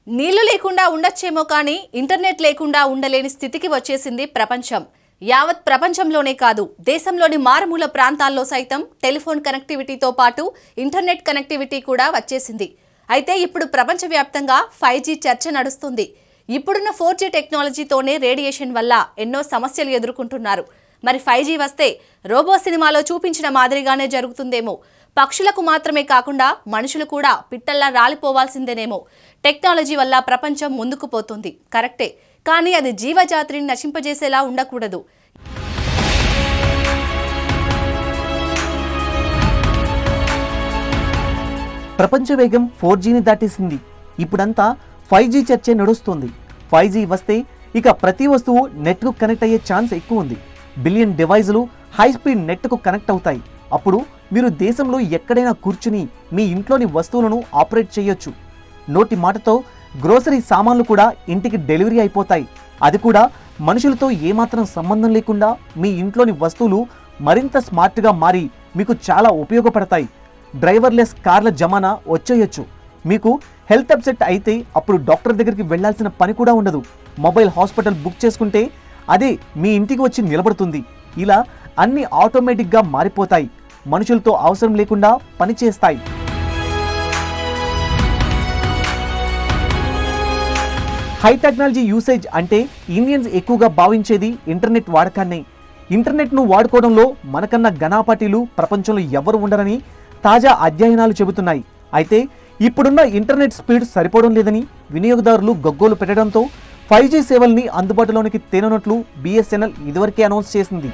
నీళ్లు లేకుండా ఉండొచ్చేమో కానీ ఇంటర్నెట్ లేకుండా ఉండలేని స్థితికి వచ్చేసింది ప్రపంచం యావత్ ప్రపంచంలోనే కాదు దేశంలోని మారుమూల ప్రాంతాల్లో సైతం టెలిఫోన్ కనెక్టివిటీతో పాటు ఇంటర్నెట్ కనెక్టివిటీ కూడా వచ్చేసింది అయితే ఇప్పుడు ప్రపంచవ్యాప్తంగా ఫైవ్ జీ చర్చ నడుస్తుంది ఇప్పుడున్న ఫోర్ జీ టెక్నాలజీతోనే రేడియేషన్ వల్ల ఎన్నో సమస్యలు ఎదుర్కొంటున్నారు మరి ఫైవ్ జీ వస్తే రోబో సినిమాలో చూపించిన మాదిరిగానే జరుగుతుందేమో పక్షులకు మాత్రమే కాకుండా మనుషులు కూడా పిట్టల్లా రాలిపోవాల్సిందేనేమో టెక్నాలజీ వల్ల ప్రపంచం ముందుకు పోతుంది కరెక్టే కానీ అది జీవజాతిని నశింపజేసేలా ఉండకూడదు ప్రపంచ వేగం ఫోర్ జీని దాటేసింది ఇప్పుడంతా ఫైవ్ జీ చర్చే నడుస్తుంది ఫైవ్ జీ వస్తే ఇక ప్రతి వస్తువు నెట్కు కనెక్ట్ అయ్యే ఛాన్స్ ఎక్కువ ఉంది బిలియన్ డివైజులు హై స్పీడ్ నెట్కు కనెక్ట్ అవుతాయి అప్పుడు మీరు దేశంలో ఎక్కడైనా కూర్చుని మీ ఇంట్లోని వస్తువులను ఆపరేట్ చేయొచ్చు నోటి మాటతో గ్రోసరీ సామాన్లు కూడా ఇంటికి డెలివరీ అయిపోతాయి అది కూడా మనుషులతో ఏమాత్రం సంబంధం లేకుండా మీ ఇంట్లోని వస్తువులు మరింత స్మార్ట్గా మారి మీకు చాలా ఉపయోగపడతాయి డ్రైవర్లెస్ కార్ల జమానా వచ్చేయొచ్చు మీకు హెల్త్ అప్సెట్ అయితే అప్పుడు డాక్టర్ దగ్గరికి వెళ్ళాల్సిన పని కూడా ఉండదు మొబైల్ హాస్పిటల్ బుక్ చేసుకుంటే అదే మీ ఇంటికి వచ్చి నిలబడుతుంది ఇలా అన్ని ఆటోమేటిక్గా మారిపోతాయి మనుషులతో అవసరం లేకుండా పనిచేస్తాయి హై టెక్నాలజీ యూసేజ్ అంటే ఇండియన్స్ ఎక్కువగా భావించేది ఇంటర్నెట్ వాడకాన్నే ఇంటర్నెట్ను వాడుకోవడంలో మనకన్నా ఘనాపాటీలు ప్రపంచంలో ఎవరు ఉండరని తాజా అధ్యయనాలు చెబుతున్నాయి అయితే ఇప్పుడున్న ఇంటర్నెట్ స్పీడ్ సరిపోవడం లేదని వినియోగదారులు గగ్గోలు పెట్టడంతో ఫైవ్ జీ సేవల్ని అందుబాటులోనికి తేనున్నట్లు బిఎస్ఎన్ఎల్ ఇదివరకే అనౌన్స్ చేసింది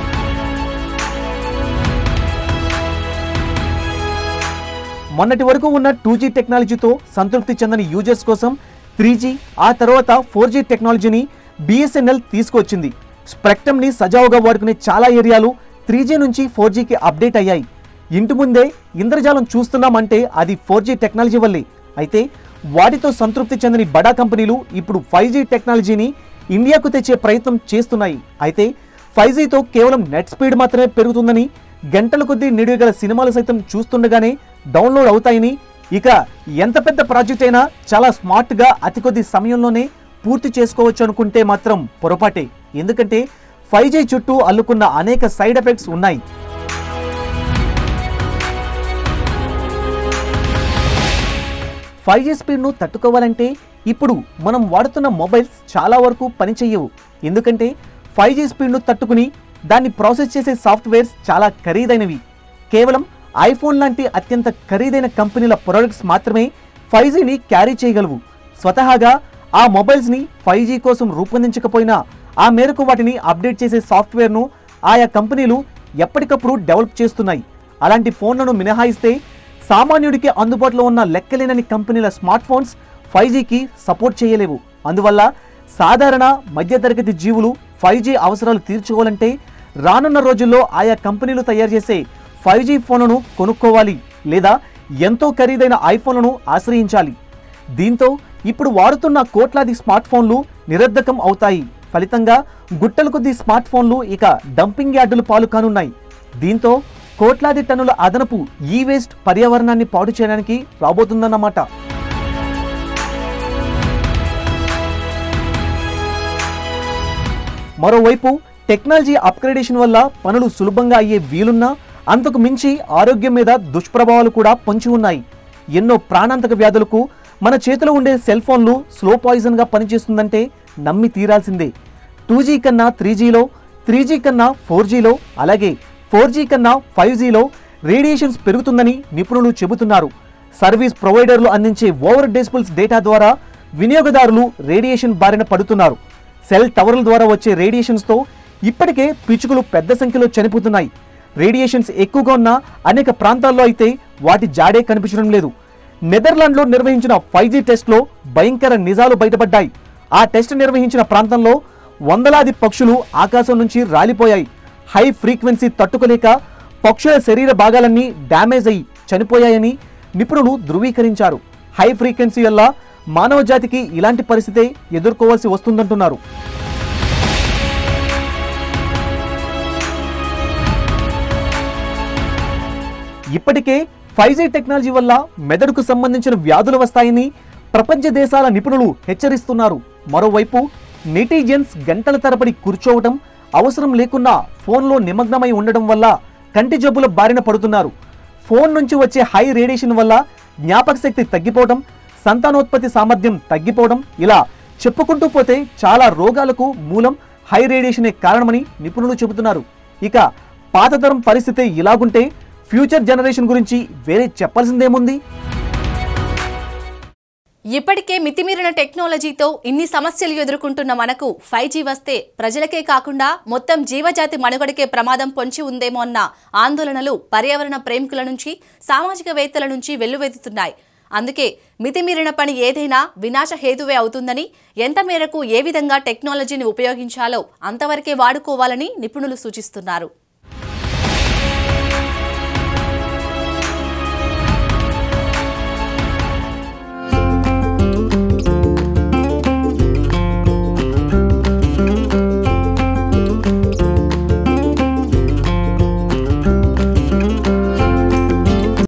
మొన్నటి వరకు ఉన్న టూ జీ టెక్నాలజీతో సంతృప్తి చెందని యూజర్స్ కోసం త్రీ జీ ఆ తర్వాత ఫోర్ జీ టెక్నాలజీని బిఎస్ఎన్ఎల్ తీసుకొచ్చింది స్పెక్ట్రమ్ని సజావుగా వాడుకునే చాలా ఏరియాలు త్రీ జీ నుంచి ఫోర్ జీకి అప్డేట్ అయ్యాయి ఇంటి ముందే ఇంద్రజాలం చూస్తున్నామంటే అది ఫోర్ జీ టెక్నాలజీ వల్లే అయితే వాటితో సంతృప్తి చెందని బడా కంపెనీలు ఇప్పుడు ఫైవ్ జీ టెక్నాలజీని ఇండియాకు తెచ్చే ప్రయత్నం చేస్తున్నాయి అయితే ఫైవ్ జీతో కేవలం నెట్ స్పీడ్ మాత్రమే పెరుగుతుందని గంటల కొద్దీ నిడిగల సినిమాలు సైతం చూస్తుండగానే డౌన్లోడ్ అవుతాయని ఇక ఎంత పెద్ద ప్రాజెక్ట్ అయినా చాలా స్మార్ట్గా అతి కొద్ది సమయంలోనే పూర్తి చేసుకోవచ్చు అనుకుంటే మాత్రం పొరపాటే ఎందుకంటే ఫైవ్ జీ చుట్టూ అల్లుకున్న అనేక సైడ్ ఎఫెక్ట్స్ ఉన్నాయి ఫైవ్ జీ స్పీడ్ను తట్టుకోవాలంటే ఇప్పుడు మనం వాడుతున్న మొబైల్స్ చాలా వరకు పనిచేయవు ఎందుకంటే ఫైవ్ జీ స్పీడ్ను తట్టుకుని దాన్ని ప్రాసెస్ చేసే సాఫ్ట్వేర్స్ చాలా ఖరీదైనవి కేవలం ఐఫోన్ లాంటి అత్యంత ఖరీదైన కంపెనీల ప్రొడక్ట్స్ మాత్రమే ఫైవ్ జీని క్యారీ చేయగలవు స్వతహాగా ఆ మొబైల్స్ని ఫైవ్ జీ కోసం రూపొందించకపోయినా ఆ మేరకు వాటిని అప్డేట్ చేసే సాఫ్ట్వేర్ను ఆయా కంపెనీలు ఎప్పటికప్పుడు డెవలప్ చేస్తున్నాయి అలాంటి ఫోన్లను మినహాయిస్తే సామాన్యుడికి అందుబాటులో ఉన్న లెక్కలేనని కంపెనీల స్మార్ట్ ఫోన్స్ ఫైవ్ జీకి సపోర్ట్ చేయలేవు అందువల్ల సాధారణ మధ్యతరగతి జీవులు ఫైవ్ జీ అవసరాలు తీర్చుకోవాలంటే రానున్న రోజుల్లో ఆయా కంపెనీలు తయారు చేసే ఫైవ్ జీ ఫోన్లను కొనుక్కోవాలి లేదా ఎంతో ఖరీదైన ఐఫోన్లను ఆశ్రయించాలి దీంతో ఇప్పుడు వాడుతున్న కోట్లాది స్మార్ట్ ఫోన్లు నిరర్ధకం అవుతాయి ఫలితంగా గుట్టల కొద్ది స్మార్ట్ ఫోన్లు ఇక డంపింగ్ యార్డులు పాలు కానున్నాయి దీంతో కోట్లాది టన్నుల అదనపు ఈ వేస్ట్ పర్యావరణాన్ని పాడు చేయడానికి రాబోతుందన్నమాట మరోవైపు టెక్నాలజీ అప్గ్రేడేషన్ వల్ల పనులు సులభంగా అయ్యే వీలున్నా అంతకు మించి ఆరోగ్యం మీద దుష్ప్రభావాలు కూడా పొంచి ఉన్నాయి ఎన్నో ప్రాణాంతక వ్యాధులకు మన చేతిలో ఉండే సెల్ ఫోన్లు స్లో పాయిజన్గా పనిచేస్తుందంటే నమ్మి తీరాల్సిందే టూ జీ కన్నా త్రీ జీలో త్రీ జీ కన్నా ఫోర్ జీలో అలాగే ఫోర్ జీ కన్నా ఫైవ్ జీలో రేడియేషన్స్ పెరుగుతుందని నిపుణులు చెబుతున్నారు సర్వీస్ ప్రొవైడర్లు అందించే ఓవర్ డెసిబుల్స్ డేటా ద్వారా వినియోగదారులు రేడియేషన్ బారిన పడుతున్నారు సెల్ టవర్ల ద్వారా వచ్చే రేడియేషన్స్తో ఇప్పటికే పిచ్చుకలు పెద్ద సంఖ్యలో చనిపోతున్నాయి రేడియేషన్స్ ఎక్కువగా ఉన్న అనేక ప్రాంతాల్లో అయితే వాటి జాడే కనిపించడం లేదు నెదర్లాండ్లో నిర్వహించిన ఫైవ్ జీ టెస్ట్లో భయంకర నిజాలు బయటపడ్డాయి ఆ టెస్ట్ నిర్వహించిన ప్రాంతంలో వందలాది పక్షులు ఆకాశం నుంచి రాలిపోయాయి హై ఫ్రీక్వెన్సీ తట్టుకోలేక పక్షుల శరీర భాగాలన్నీ డ్యామేజ్ అయ్యి చనిపోయాయని నిపుణులు ధృవీకరించారు హై ఫ్రీక్వెన్సీ వల్ల మానవ జాతికి ఇలాంటి పరిస్థితే ఎదుర్కోవాల్సి వస్తుందంటున్నారు ఇప్పటికే ఫైవ్ జీ టెక్నాలజీ వల్ల మెదడుకు సంబంధించిన వ్యాధులు వస్తాయని ప్రపంచ దేశాల నిపుణులు హెచ్చరిస్తున్నారు మరోవైపు నెటిజన్స్ గంటల తరబడి కూర్చోవటం అవసరం లేకున్నా ఫోన్లో నిమగ్నమై ఉండడం వల్ల కంటి జబ్బుల బారిన పడుతున్నారు ఫోన్ నుంచి వచ్చే హై రేడియేషన్ వల్ల జ్ఞాపక శక్తి తగ్గిపోవడం సంతానోత్పత్తి సామర్థ్యం తగ్గిపోవడం ఇలా చెప్పుకుంటూ పోతే చాలా రోగాలకు మూలం హై రేడియేషనే కారణమని నిపుణులు చెబుతున్నారు ఇక పాతతరం పరిస్థితి ఇలాగుంటే ఫ్యూచర్ జనరేషన్ గురించి వేరే చెప్పాల్సిందేముంది ఇప్పటికే మితిమీరిన టెక్నాలజీతో ఇన్ని సమస్యలు ఎదుర్కొంటున్న మనకు ఫైవ్ జీ వస్తే ప్రజలకే కాకుండా మొత్తం జీవజాతి మనుగడకే ప్రమాదం పొంచి ఉందేమో అన్న ఆందోళనలు పర్యావరణ ప్రేమికుల నుంచి సామాజికవేత్తల నుంచి వెల్లువెత్తుతున్నాయి అందుకే మితిమీరిన పని ఏదైనా వినాశ హేతువే అవుతుందని ఎంత మేరకు ఏ విధంగా టెక్నాలజీని ఉపయోగించాలో అంతవరకే వాడుకోవాలని నిపుణులు సూచిస్తున్నారు